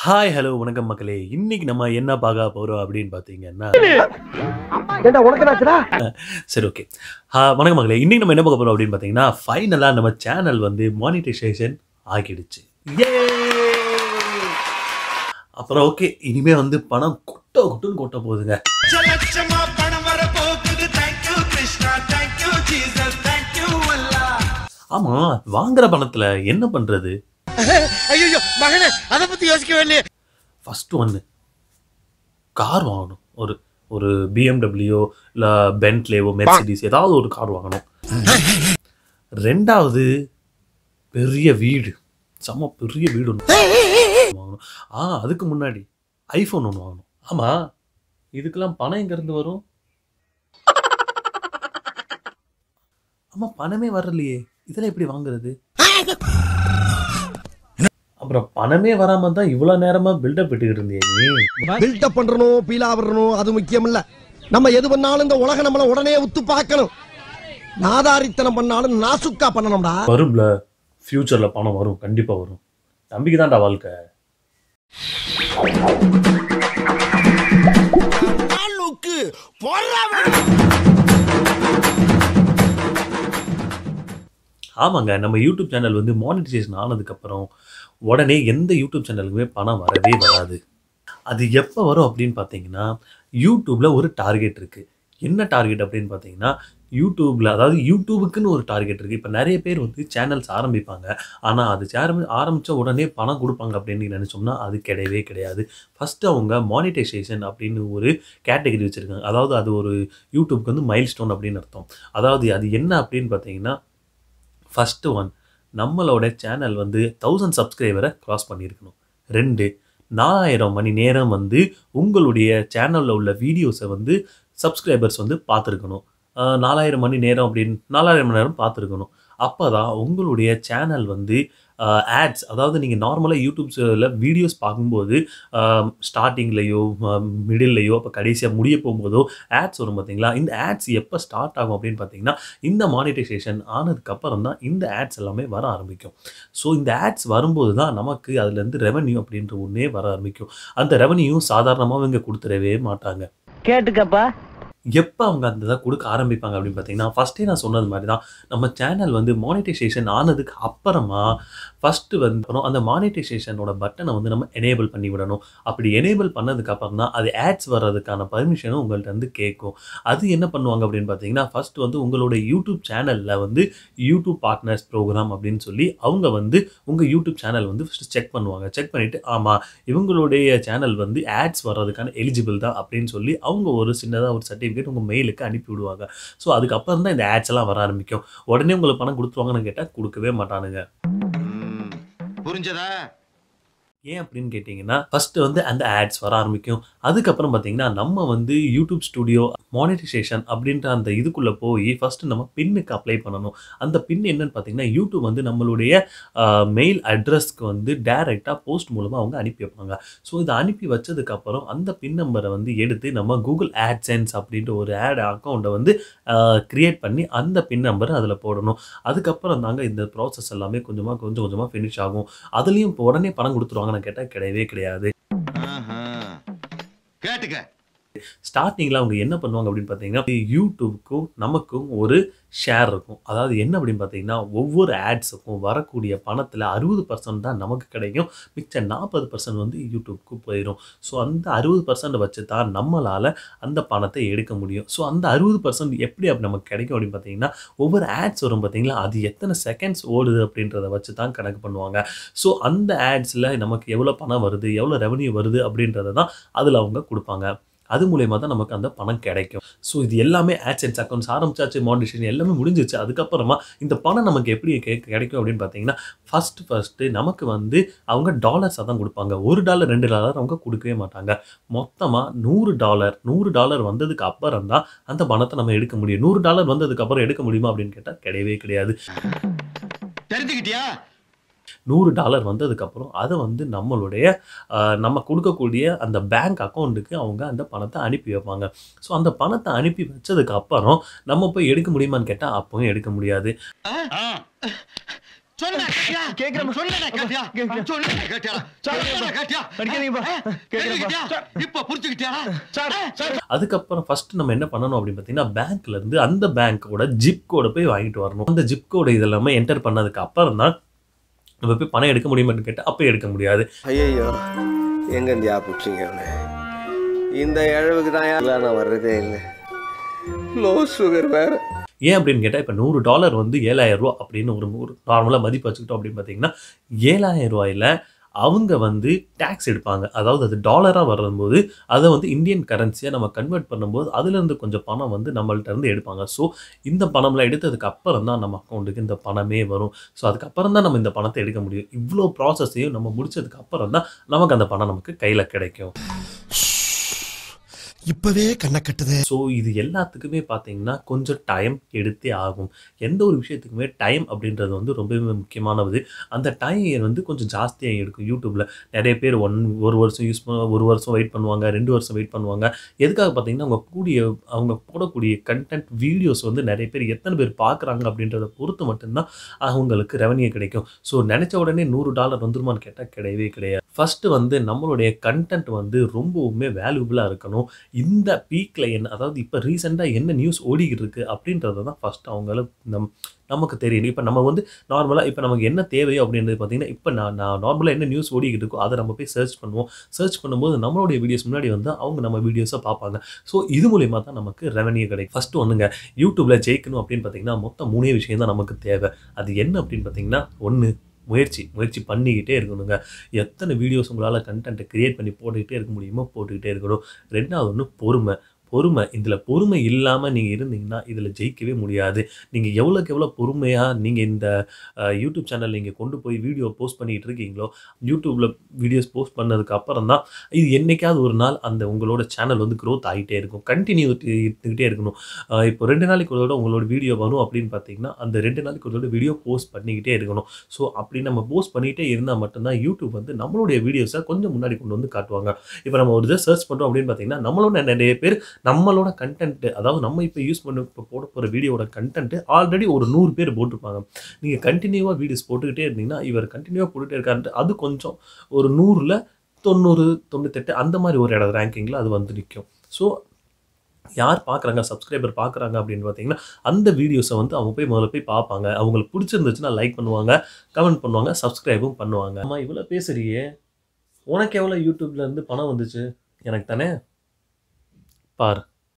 Hi hello வணக்கம் மக்களே இன்னைக்கு நம்ம என்ன பார்க்க போறோம் அப்படின்னு பார்த்தீங்கன்னா ஏண்டா உனக்கு என்னாச்சுடா சரி ஓகே வணக்கம் மக்களே இன்னைக்கு நம்ம என்ன பார்க்க போறோம் அப்படின்னு பார்த்தீங்கன்னா ஃபைனலாக நம்ம சேனல் வந்து மானிட்டைசேஷன் ஆகிடுச்சு Yay! அப்புறம் ஓகே இனிமே வந்து பணம் கொட்ட கொட்டுன்னு கொட்ட போகுதுங்க லட்சமா பணம் வர போகுது thank you Krishna thank you Jesus thank you Allah ஆமா வாங்குற பணத்துல என்ன பண்றது ஐயோ மகனே அத பத்தி யோசிக்கவே இல்லையே ஃபர்ஸ்ட் ஒன்று கார் வாங்கணும் ஒரு ஒரு பிஎம்டபிள்யூ இல்லை பென்ட்லேவோ மெர்சிடிஸ் ஏதாவது ஒரு கார் வாங்கணும் ரெண்டாவது பெரிய வீடு செம்ம பெரிய வீடு ஒன்று வாங்கணும் ஆ அதுக்கு முன்னாடி ஐஃபோன் ஒன்று வாங்கணும் ஆமாம் இதுக்கெல்லாம் பணம் எங்கேருந்து வரும் ஆமாம் பணமே வரலையே இதெல்லாம் எப்படி வாங்குறது அப்புறம் பணமே வராம தான் இவ்வளவு நேரமா பில்டப் விட்டுக்கிட்டு இருந்தியே நீ பில்டப் பண்றணும் பீலா வரணும் அது முக்கியம் இல்ல நம்ம எது பண்ணாலும் இந்த உலகம் நம்மள உடனே உத்து பார்க்கணும் நாதாரித்தனம் பண்ணாலும் நாசுக்கா பண்ணணும்டா வரும்ல ஃபியூச்சர்ல பணம் வரும் கண்டிப்பா வரும் நம்பிக்கை தான்டா வாழ்க்கை லுக்கு ஆமாங்க நம்ம யூடியூப் சேனல் வந்து மானிட்டைசேஷன் ஆனதுக்கப்புறம் உடனே எந்த யூடியூப் சேனலுக்குமே பணம் வரவே வராது அது எப்போ வரும் அப்படின்னு பார்த்தீங்கன்னா யூடியூப்பில் ஒரு டார்கெட் இருக்குது என்ன டார்கெட் அப்படின்னு பார்த்தீங்கன்னா யூடியூப்பில் அதாவது யூடியூபுக்குன்னு ஒரு டார்கெட் இருக்குது இப்போ நிறைய பேர் வந்து சேனல்ஸ் ஆரம்பிப்பாங்க ஆனால் அது சேர ஆரம்பித்த உடனே பணம் கொடுப்பாங்க அப்படின்னு நினச்சோம்னா அது கிடையவே கிடையாது ஃபஸ்ட்டு அவங்க மானிட்டைசேஷன் அப்படின்னு ஒரு கேட்டகரி வச்சுருக்காங்க அதாவது அது ஒரு யூடியூப்க்கு வந்து மைல் ஸ்டோன் அப்படின்னு அர்த்தம் அதாவது அது என்ன அப்படின்னு பார்த்தீங்கன்னா ஃபஸ்ட்டு ஒன் நம்மளோட சேனல் வந்து தௌசண்ட் சப்ஸ்கிரைபரை க்ராஸ் பண்ணியிருக்கணும் ரெண்டு நாலாயிரம் மணி நேரம் வந்து உங்களுடைய சேனலில் உள்ள வீடியோஸை வந்து சப்ஸ்கிரைபர்ஸ் வந்து பார்த்துருக்கணும் ஆஹ் நாலாயிரம் மணி நேரம் அப்படின்னு நாலாயிரம் மணி நேரம் பார்த்துருக்கணும் அப்போ தான் உங்களுடைய சேனல் வந்து ஆட்ஸ் அதாவது நீங்கள் நார்மலாக யூடியூப்ஸில் வீடியோஸ் பார்க்கும்போது ஸ்டார்டிங்லேயோ மிடில்லையோ அப்போ கடைசியாக முடிய போகும்போதோ ஆட்ஸ் வரும் பார்த்தீங்களா இந்த ஆட்ஸ் எப்போ ஸ்டார்ட் ஆகும் அப்படின்னு பார்த்தீங்கன்னா இந்த மானிட்டைசேஷன் ஆனதுக்கப்புறம் தான் இந்த ஆட்ஸ் எல்லாமே வர ஆரம்பிக்கும் ஸோ இந்த ஆட்ஸ் வரும்போது தான் நமக்கு அதுலேருந்து ரெவன்யூ அப்படின்ற ஒன்றே வர ஆரம்பிக்கும் அந்த ரெவன்யூ சாதாரணமாக இவங்க கொடுத்துடவே மாட்டாங்க கேட்டுக்கப்பா எப்போ அவங்க அந்த இதை கொடுக்க ஆரம்பிப்பாங்க அப்படின்னு பார்த்தீங்கன்னா ஃபஸ்ட்டே நான் சொன்னது மாதிரி தான் நம்ம சேனல் வந்து மானிட்டைசேஷன் ஆனதுக்கு அப்புறமா ஃபஸ்ட்டு வந்து அப்புறம் அந்த மானிட்டைசேஷனோட பட்டனை வந்து நம்ம எனேபிள் பண்ணி விடணும் அப்படி எனேபிள் பண்ணதுக்கு அப்புறம் தான் அது ஆட்ஸ் வர்றதுக்கான பர்மிஷனும் உங்கள்ட்ட இருந்து கேட்கும் அது என்ன பண்ணுவாங்க அப்படின்னு பார்த்தீங்கன்னா ஃபர்ஸ்ட் வந்து உங்களோட யூடியூப் சேனலில் வந்து யூடியூப் பார்ட்னர்ஸ் ப்ரோக்ராம் அப்படின்னு சொல்லி அவங்க வந்து உங்கள் யூடியூப் சேனல் வந்து ஃபஸ்ட்டு செக் பண்ணுவாங்க செக் பண்ணிவிட்டு ஆமாம் இவங்களுடைய சேனல் வந்து ஆட்ஸ் வர்றதுக்கான எலிஜிபிள் தான் அப்படின்னு சொல்லி அவங்க ஒரு சின்னதாக ஒரு சர்டிஃபிகேட் உங்கள் மெயிலுக்கு அனுப்பி விடுவாங்க ஸோ அதுக்கப்புறம் தான் இந்த ஆட்ஸ் எல்லாம் வர ஆரம்பிக்கும் உடனே உங்களுக்கு பணம் கொடுத்துருவாங்கன்னு கேட்டால் கொடுக்கவே மாட்டானுங்க புரிஞ்சதா ஏன் அப்படின்னு கேட்டிங்கன்னா ஃபர்ஸ்ட் வந்து அந்த ஆட்ஸ் வர ஆரம்பிக்கும் அதுக்கப்புறம் பார்த்தீங்கன்னா நம்ம வந்து யூடியூப் ஸ்டுடியோ மானிட்டைசேஷன் அப்படின்ற அந்த இதுக்குள்ளே போய் ஃபர்ஸ்ட் நம்ம பின்னுக்கு அப்ளை பண்ணணும் அந்த பின் என்னன்னு பார்த்தீங்கன்னா யூடியூப் வந்து நம்மளுடைய மெயில் அட்ரஸ்க்கு வந்து டைரெக்டாக போஸ்ட் மூலமாக அவங்க அனுப்பி வைப்பாங்க ஸோ இதை அனுப்பி வச்சதுக்கப்புறம் அந்த பின் நம்பரை வந்து எடுத்து நம்ம கூகுள் ஆட்சென்ஸ் அப்படின்ற ஒரு ஆட் அக்கௌண்ட்டை வந்து க்ரியேட் பண்ணி அந்த பின் நம்பரை அதில் போடணும் அதுக்கப்புறம் தாங்க இந்த ப்ராசஸ் எல்லாமே கொஞ்சமாக கொஞ்சம் கொஞ்சமாக ஃபினிஷ் ஆகும் அதுலேயும் இப்போ உடனே பணம் கொடுத்துருவாங்கன்னு கேட்டால் கிடையவே கிடையாது கேட்டுக்க ஸ்டார்டிங்கில் அவங்க என்ன பண்ணுவாங்க அப்படின்னு பார்த்தீங்கன்னா யூடியூப்க்கும் நமக்கும் ஒரு ஷேர் இருக்கும் அதாவது என்ன அப்படின்னு பார்த்தீங்கன்னா ஒவ்வொரு ஆட்ஸுக்கும் வரக்கூடிய பணத்தில் அறுபது பர்சன்ட் தான் நமக்கு கிடைக்கும் மிச்ச நாற்பது பர்சன்ட் வந்து யூடியூப்க்கு போயிடும் ஸோ அந்த அறுபது பர்சன்ட் வச்சு தான் நம்மளால் அந்த பணத்தை எடுக்க முடியும் ஸோ அந்த அறுபது பர்சன்ட் எப்படி அப்படி நமக்கு கிடைக்கும் அப்படின்னு பார்த்தீங்கன்னா ஒவ்வொரு ஆட்ஸ் வரும் பார்த்தீங்களா அது எத்தனை செகண்ட்ஸ் ஓடுது அப்படின்றத வச்சு தான் கணக்கு பண்ணுவாங்க ஸோ அந்த ஆட்ஸில் நமக்கு எவ்வளோ பணம் வருது எவ்வளோ ரெவன்யூ வருது அப்படின்றத தான் அதில் அவங்க கொடுப்பாங்க அது மூலயமா தான் நமக்கு அந்த பணம் கிடைக்கும் ஸோ இது எல்லாமே ஆட்சன்ஸ் அக்கௌண்ட்ஸ் ஆரம்பிச்சாச்சு மானிட்டேஷன் எல்லாமே முடிஞ்சிச்சு அதுக்கப்புறமா இந்த பணம் நமக்கு எப்படி கே- கிடைக்கும் அப்படின்னு பார்த்தீங்கன்னா ஃபர்ஸ்ட் ஃபர்ஸ்ட்டு நமக்கு வந்து அவங்க டாலர்ஸாக தான் கொடுப்பாங்க ஒரு டாலர் ரெண்டு டாலர் அவங்க கொடுக்கவே மாட்டாங்க மொத்தமாக நூறு டாலர் நூறு டாலர் வந்ததுக்கு அப்புறம் தான் அந்த பணத்தை நம்ம எடுக்க முடியும் நூறு டாலர் வந்ததுக்கு அப்புறம் எடுக்க முடியுமா அப்படின்னு கேட்டால் கிடையவே கிடையாது தெரிஞ்சுக்கிட்டியா நூறு டாலர் வந்ததுக்கப்புறம் அதை வந்து நம்மளுடைய ஆஹ், நம்ம கொடுக்கக்கூடிய அந்த பேங்க் அக்கௌண்ட்டுக்கு அவங்க அந்த பணத்தை அனுப்பி வைப்பாங்க ஸோ அந்த பணத்தை அனுப்பி வச்சதுக்கு அப்புறம் நம்ம போய் எடுக்க முடியுமான்னு கேட்டால் அப்பவும் எடுக்க முடியாது சொன்னா கேட்டியா கேக்குறேன். சொன்னா கேட்டியா கேக்குறேன். சொன்னா கேட்டியா சொன்னா கேட்டியா அடிக்காதீங்கப்பா. ஆ? கேக்குறேன்ப்பா. கேட்டியா? இப்ப புரிஞ்சுக்கிட்டியா சார் சார் அதுக்கப்புறம் ஃபர்ஸ்ட் நம்ம என்ன பண்ணணும் அப்படின்னு பார்த்தீங்கன்னா பேங்க்ல இருந்து அந்த பேங்க்கோட ஜிப் கோடை போய் வாங்கிட்டு வரணும் அந்த ஜிப் கோடு இது எல்லாமே என்டர் பண்ணதுக்கு அப்புறம் தான் நம்ம போய் பணம் எடுக்க முடியுமான்னு கேட்டால் அப்போ எடுக்க முடியாது ஐயோ எங்கேருந்து ஆப்பிட்டீங்க அவனை இந்த இழவுக்கு தான் நான் வர்றதே இல்லை லோ சுகர் வேற ஏன் அப்படின்னு கேட்டால் இப்போ நூறு டாலர் வந்து ஏழாயிரம் ரூபா அப்படின்னு ஒரு ஒரு நார்மலாக மதிப்பு வச்சுக்கிட்டோம் அப்படின்னு பார்த்தீங்கன்னா ஏழாயிரம் ரூபாயில் அவங்க வந்து டேக்ஸ் எடுப்பாங்க அதாவது அது டாலராக வரும்போது அதை வந்து இந்தியன் கரன்சியாக நம்ம கன்வெர்ட் பண்ணும்போது அதுலேருந்து கொஞ்சம் பணம் வந்து நம்மள்ட்ட இருந்து எடுப்பாங்க ஸோ இந்த பணம்லாம் எடுத்ததுக்கு அப்புறம் தான் நம்ம அக்கௌண்ட்டுக்கு இந்த பணமே வரும் ஸோ அதுக்கப்புறம் தான் நம்ம இந்த பணத்தை எடுக்க முடியும் இவ்வளோ ப்ராசஸையும் நம்ம முடிச்சதுக்கு அப்புறம் தான் நமக்கு அந்த பணம் நமக்கு கையில் கிடைக்கும் இப்பவே கண்ணை கட்டுது ஸோ இது எல்லாத்துக்குமே பார்த்தீங்கன்னா கொஞ்சம் டைம் எடுத்தே ஆகும் எந்த ஒரு விஷயத்துக்குமே டைம் அப்படின்றது வந்து ரொம்பவே முக்கியமானது அந்த டைம் வந்து கொஞ்சம் ஜாஸ்தியாக எடுக்கும் யூடியூப்பில் நிறைய பேர் ஒன் ஒரு வருஷம் யூஸ் பண்ண ஒரு வருஷம் வெயிட் பண்ணுவாங்க ரெண்டு வருஷம் வெயிட் பண்ணுவாங்க எதுக்காக பார்த்தீங்கன்னா அவங்க கூடிய அவங்க போடக்கூடிய கண்டென்ட் வீடியோஸ் வந்து நிறைய பேர் எத்தனை பேர் பார்க்குறாங்க அப்படின்றத பொறுத்து மட்டும்தான் அவங்களுக்கு ரெவன்யூ கிடைக்கும் ஸோ நினச்ச உடனே நூறு டாலர் வந்துருமான்னு கேட்டால் கிடையவே கிடையாது ஃபஸ்ட்டு வந்து நம்மளுடைய கண்டென்ட் வந்து ரொம்பவுமே வேல்யூபிளாக இருக்கணும் இந்த பீக்கில் என்ன அதாவது இப்போ ரீசெண்டாக என்ன நியூஸ் ஓடிக்கிட்டு இருக்கு அப்படின்றத தான் ஃபஸ்ட்டு அவங்கள நம் நமக்கு தெரியணும் இப்போ நம்ம வந்து நார்மலாக இப்போ நமக்கு என்ன தேவையோ அப்படின்றது பார்த்தீங்கன்னா இப்போ நான் நான் நார்மலாக என்ன நியூஸ் ஓடிக்கிட்டு இருக்கோ அதை நம்ம போய் சர்ச் பண்ணுவோம் சர்ச் பண்ணும்போது நம்மளுடைய வீடியோஸ் முன்னாடி வந்து அவங்க நம்ம வீடியோஸை பார்ப்பாங்க ஸோ இது மூலிமா தான் நமக்கு ரெவன்யூ கிடைக்கும் ஃபஸ்ட்டு ஒன்றுங்க யூடியூப்பில் ஜெயிக்கணும் அப்படின்னு பார்த்தீங்கன்னா மொத்தம் மூணே விஷயம் தான் நமக்கு தேவை அது என்ன அப்படின்னு பார்த்தீங்கன்னா ஒன்று முயற்சி முயற்சி பண்ணிக்கிட்டே இருக்கணுங்க எத்தனை வீடியோஸ் உங்களால் கண்டென்ட்டை கிரியேட் பண்ணி போட்டுக்கிட்டே இருக்க முடியுமோ போட்டுக்கிட்டே இருக்கணும் ரெண்டாவது ஒன்று பொறுமை பொறுமை இதில் பொறுமை இல்லாமல் நீங்கள் இருந்தீங்கன்னா இதில் ஜெயிக்கவே முடியாது நீங்கள் எவ்வளோக்கு எவ்வளோ பொறுமையாக நீங்கள் இந்த அஹ், யூடியூப் சேனல் நீங்கள் கொண்டு போய் வீடியோ போஸ்ட் பண்ணிகிட்டு இருக்கீங்களோ யூடியூப்பில் வீடியோஸ் போஸ்ட் பண்ணதுக்கு அப்புறம் தான் இது என்னைக்காவது ஒரு நாள் அந்த உங்களோட சேனல் வந்து க்ரோத் ஆகிட்டே இருக்கும் கண்டினியூட்டி இருந்துக்கிட்டே இருக்கணும் அஹ், இப்போ ரெண்டு நாளைக்கு ஒரு தடவை உங்களோட வீடியோ வரும் அப்படின்னு பார்த்தீங்கன்னா அந்த ரெண்டு நாளைக்கு ஒரு தடவை வீடியோ போஸ்ட் பண்ணிக்கிட்டே இருக்கணும் ஸோ அப்படி நம்ம போஸ்ட் பண்ணிகிட்டே இருந்தால் மட்டும்தான் யூடியூப் வந்து நம்மளுடைய வீடியோஸை கொஞ்சம் முன்னாடி கொண்டு வந்து காட்டுவாங்க இப்போ நம்ம ஒரு இதை சர்ச் பண்ணுறோம் அப்படின்னு பார்த்தீங்கன்னா நம்மளோட நிறைய பேர் நம்மளோட கண்டென்ட் அதாவது நம்ம இப்போ யூஸ் பண்ண இப்போ போட போகிற வீடியோட கண்டென்ட் ஆல்ரெடி ஒரு நூறு பேர் போட்டிருப்பாங்க நீங்கள் கண்டினியூவாக வீடியோஸ் போட்டுக்கிட்டே இருந்தீங்கன்னா இவர் கண்டினியூவாக போட்டுகிட்டே இருக்காருன்ட்டு அது கொஞ்சம் ஒரு நூறில் தொண்ணூறு தொண்ணூத்தெட்டு அந்த மாதிரி ஒரு இடம் ரேங்கிங்கில் அது வந்து நிற்கும் ஸோ யார் பார்க்குறாங்க சப்ஸ்கிரைபர் பார்க்குறாங்க அப்படின்னு பார்த்தீங்கன்னா அந்த வீடியோஸை வந்து அவங்க போய் முதல்ல போய் பார்ப்பாங்க அவங்களுக்கு பிடிச்சிருந்துச்சுன்னா லைக் பண்ணுவாங்க கமெண்ட் பண்ணுவாங்க சப்ஸ்கிரைபும் பண்ணுவாங்க அம்மா இவ்வளோ பேசுறியே உனக்கு எவ்வளோ யூடியூப்ல இருந்து பணம் வந்துச்சு எனக்கு தானே பார்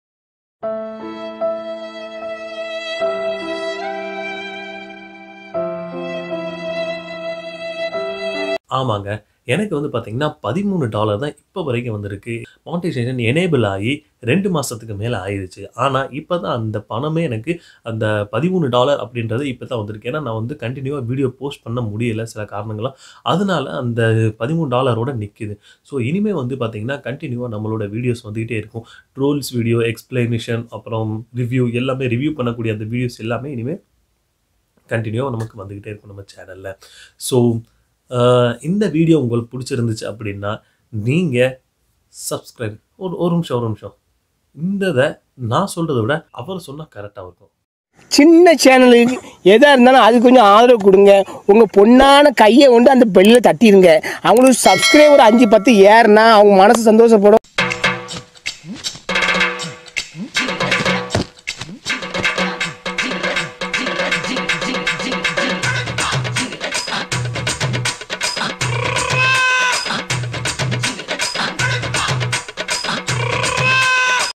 ஆமாங்க எனக்கு வந்து பார்த்தீங்கன்னா பதிமூணு டாலர் தான் இப்போ வரைக்கும் வந்திருக்கு மானிட்டைசேஷன் எனேபிள் ஆகி ரெண்டு மாதத்துக்கு மேலே ஆயிடுச்சு ஆனால் இப்போ தான் அந்த பணமே எனக்கு அந்த பதிமூணு டாலர் அப்படின்றது இப்போ தான் வந்திருக்கு ஏன்னா நான் வந்து கண்டினியூவாக வீடியோ போஸ்ட் பண்ண முடியல சில காரணங்களாக அதனால அந்த பதிமூணு டாலரோட நிற்கிது ஸோ இனிமேல் வந்து பார்த்தீங்கன்னா கண்டினியூவாக நம்மளோட வீடியோஸ் வந்துகிட்டே இருக்கும் ட்ரோல்ஸ் வீடியோ எக்ஸ்பிளனேஷன் அப்புறம் ரிவ்யூ எல்லாமே ரிவ்யூ பண்ணக்கூடிய அந்த வீடியோஸ் எல்லாமே இனிமேல் கண்டினியூவாக நமக்கு வந்துக்கிட்டே இருக்கும் நம்ம சேனலில் ஸோ இந்த வீடியோ உங்களுக்கு பிடிச்சிருந்துச்சு அப்படின்னா நீங்கள் சப்ஸ்கிரைப் ஒரு ஒரு நிமிஷம் ஒரு நிமிஷம் இந்த இதை நான் சொல்கிறத விட அவர் சொன்னால் கரெக்டாக இருக்கும் சின்ன சேனலுக்கு எதாக இருந்தாலும் அது கொஞ்சம் ஆதரவு கொடுங்க உங்கள் பொண்ணான கையை கொண்டு அந்த பெல்லில் தட்டிடுங்க அவங்களுக்கு சப்ஸ்கிரைபர் அஞ்சு பத்து ஏறுனா அவங்க மனசு சந்தோஷப்படும்